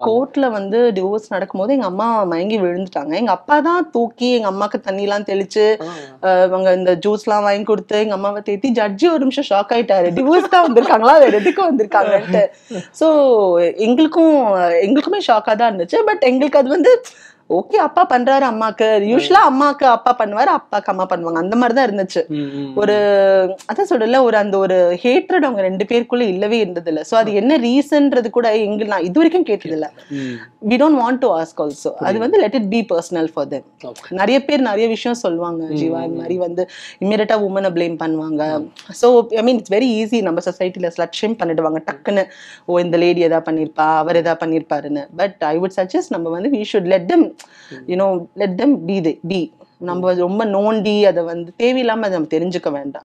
கோர்ட்ல வந்து டிவோர்ஸ் நடக்கும்போது எங்க அம்மா மயங்கி விழுந்துட்டாங்க எங்க அப்பா தான் தூக்கி எங்க அம்மாக்கு தண்ணி எல்லாம் தெளிச்சு அஹ், அவங்க இந்த ஜூஸ் எல்லாம் வாங்கி கொடுத்து எங்க அம்மாவை தேத்தி ஜட்ஜி ஒரு நிமிஷம் ஷாக் ஆயிட்டாரு டிவோர்ஸ் தான் வந்திருக்காங்களா வேற எதுக்கு வந்திருக்காங்கன்ட்டு சோ எங்களுக்கும் எங்களுக்குமே ஷாக்கா தான் இருந்துச்சு பட் எங்களுக்கு அது வந்து ஓகே அப்பா பண்றாரு அம்மாக்கு யூஸ்வலா அம்மாக்கு அப்பா பண்ணுவாரு அப்பாக்கு அம்மா பண்ணுவாங்க அந்த மாதிரி தான் இருந்துச்சு ஒரு அதான் சொல்றல ஒரு அந்த ஒரு ஹேட்ரட் அவங்க ரெண்டு பேருக்குள்ள இல்லவே இருந்தது இல்ல சோ அது என்ன ரீசன்றது கூட எங்க நான் இது வரைக்கும் கேட்டது இல்ல we don't want to ask also அது வந்து let it be personal for them நிறைய பேர் நிறைய விஷயம் சொல்லுவாங்க ஜீவா இந்த மாதிரி வந்து இம்மீடியட்டா உமனை ப்ளேம் பண்ணுவாங்க so I mean it's very easy நம்ம சொசைட்டில ஸ்லட்சியம் பண்ணிடுவாங்க டக்குன்னு ஓ இந்த லேடி எதா பண்ணிருப்பா அவர் எதா பண்ணிருப்பாருன்னு பட் ஐ வுட் சஜஸ்ட் நம்ம வந்து we should let them you know let them be the be நம்ம ரொம்ப நோண்டி அதை வந்து தேவையில்லாம அதை நம்ம தெரிஞ்சுக்க வேண்டாம்